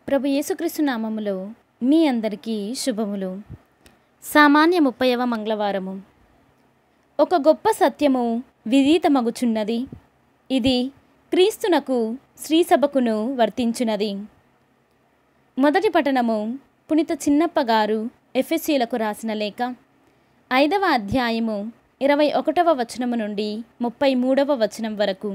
ప్రభు యేసుక్రీస్తు నామములో మీ అందరికీ శుభములు సామాన్య ముప్పైవ మంగళవారము ఒక గొప్ప సత్యము విదితమగుచున్నది ఇది క్రీస్తునకు శ్రీసభకును వర్తించున్నది మొదటి పట్టణము పునిత చిన్నప్ప గారు ఎఫ్ఎస్సీలకు రాసిన లేఖ ఐదవ అధ్యాయము ఇరవై ఒకటవ వచనము నుండి ముప్పై మూడవ వచనం వరకు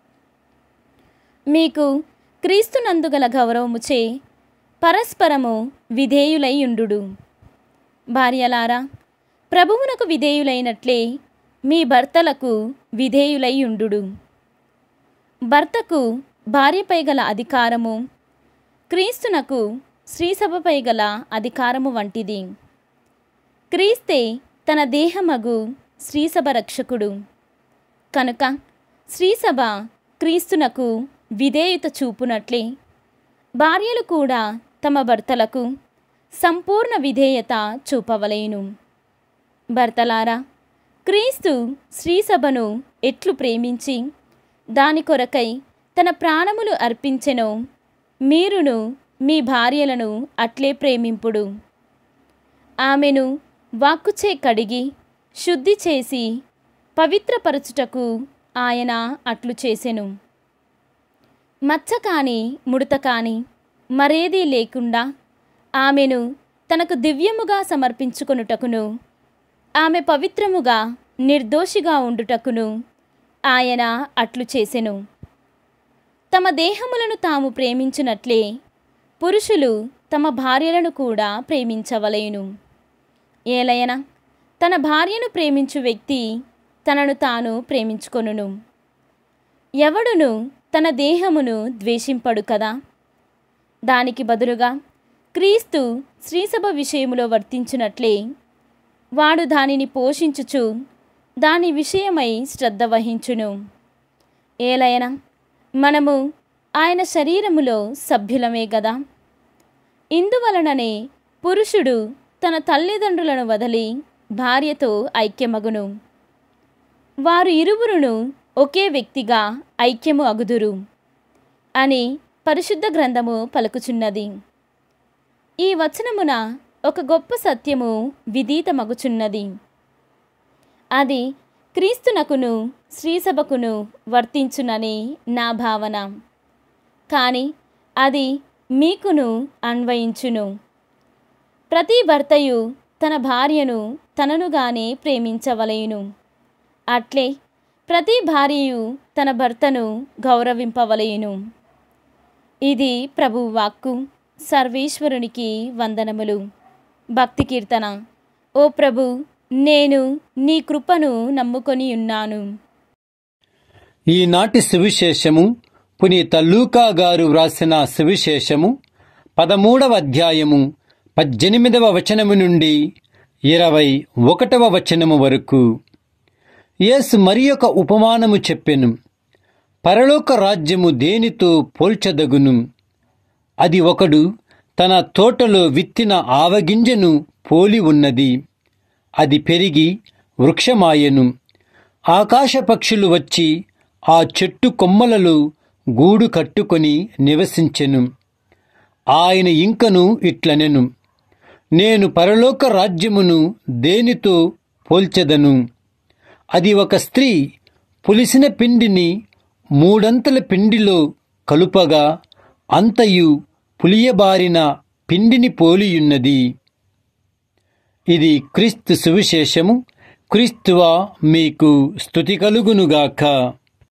మీకు క్రీస్తునందుగల గౌరవముచే పరస్పరము విధేయులై ఉండుడు భార్యలారా ప్రభువునకు విధేయులైనట్లే మీ భర్తలకు విధేయులై ఉండుడు భర్తకు భార్యపై గల అధికారము క్రీస్తునకు శ్రీసభపై గల అధికారము వంటిది క్రీస్తే తన దేహమగు శ్రీసభ రక్షకుడు కనుక శ్రీసభ క్రీస్తునకు విధేయత చూపునట్లే భార్యలు కూడా తమ భర్తలకు సంపూర్ణ విధేయత చూపవలేను భర్తలారా క్రీస్తు శ్రీసభను ఎట్లు ప్రేమించి దాని కొరకై తన ప్రాణములు అర్పించెనో మీరును మీ భార్యలను అట్లే ప్రేమింపుడు ఆమెను వాక్కుచే కడిగి శుద్ధి చేసి పవిత్రపరచుటకు ఆయన అట్లు చేసెను మచ్చ కాని ముడత కాని మరేదీ లేకుండా ఆమెను తనకు దివ్యముగా సమర్పించుకొనుటకును ఆమె పవిత్రముగా నిర్దోషిగా ఉండుటకును ఆయన అట్లు చేసెను తమ దేహములను తాము ప్రేమించునట్లే పురుషులు తమ భార్యలను కూడా ప్రేమించవలేను ఏలయన తన భార్యను ప్రేమించు వ్యక్తి తనను తాను ప్రేమించుకొనును ఎవడును తన దేహమును ద్వేషింపడు కదా దానికి బదులుగా క్రీస్తు శ్రీసభ విషయములో వర్తించునట్లే వాడు దానిని పోషించుచు దాని విషయమై శ్రద్ధ వహించును ఏలయన మనము ఆయన శరీరములో సభ్యులమే గదా ఇందువలననే పురుషుడు తన తల్లిదండ్రులను వదిలి భార్యతో ఐక్యమగును వారు ఇరువురును ఒకే వ్యక్తిగా ఐక్యము అగుదురు అని పరిశుద్ధ గ్రంథము పలుకుచున్నది ఈ వచనమున ఒక గొప్ప సత్యము విదితమగుచున్నది అది క్రీస్తునకును శ్రీసభకును వర్తించునని నా భావన కానీ అది మీకును అన్వయించును ప్రతి భర్తయు తన భార్యను తననుగానే ప్రేమించవలేను అట్లే ప్రతి భార్యయు తన భర్తను గౌరవింపవలేను ఇది ప్రభు వాక్కు సర్వేశ్వరునికి వందనములు భక్తి కీర్తన ఓ ప్రభు నేను నీ కృపను నమ్ముకొని ఉన్నాను ఈనాటి సువిశేషము పునీత లూకా గారు వ్రాసిన సువిశేషము పదమూడవ అధ్యాయము పద్దెనిమిదవ వచనము నుండి ఇరవై ఒకటవ వచనము వరకు యేసు మరి ఒక ఉపమానము చెప్పెను పరలోక రాజ్యము దేనితో పోల్చదగును అది ఒకడు తన తోటలో విత్తిన ఆవగింజను పోలి ఉన్నది అది పెరిగి వృక్షమాయెను ఆకాశ పక్షులు వచ్చి ఆ చెట్టు కొమ్మలలో గూడు కట్టుకొని నివసించెను ఆయన ఇంకను ఇట్లనెను నేను పరలోక రాజ్యమును దేనితో పోల్చెదను అది ఒక స్త్రీ పులిసిన పిండిని మూడంతల పిండిలో కలుపగా అంతయు పులియబారిన పిండిని పోలియున్నది ఇది క్రీస్తు సువిశేషము క్రీస్తువా మీకు స్థుతి కలుగునుగాక